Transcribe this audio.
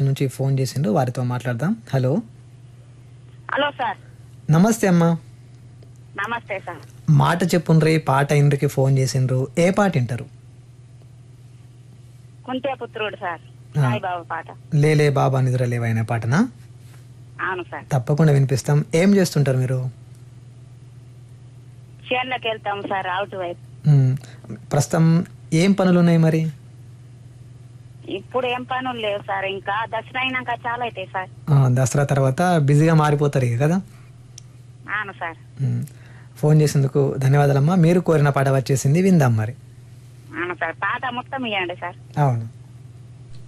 నుంచి ఫోన్ చేసిండ్రు వారితో మాట్లాడదాం హలో హలో సార్ నమస్తే అమ్మా నమస్తే సార్ మాట చెప్పుండ్రి పాట ఇంటికి ఫోన్ చేసిండ్రు ఏ పాట వింటారు కుంటే పుత్రుడు సార్ ఆ. సాయిబాబా పాట లేలే బాబా నిద్ర లేవైన పాటనా అవును సార్ తప్పకుండా వినిపిస్తాం ఏం చేస్తుంటారు మీరు చేనులోకి వెళ్తాం సార్ అవుట్ వైపు మ్మ్. ప్రస్తుతం ఏం పనులు ఉన్నాయి మరి ఇప్పుడు ఏం పనులు లేవు సార్ ఇంకా దసరా అయినాక చాలా అవుతాయి సార్ ఆ, దసరా తర్వాత బిజీగా మారిపోతారు ఇక కదా అవును సార్ మ్మ్. ఫోన్ చేసేందుకు ధన్యవాదాలమ్మా మీరు కోరిన పాట వచ్చేసింది విందాం మరి అవును సార్ పాట మొత్తం ఇవ్వండి సార్ అవును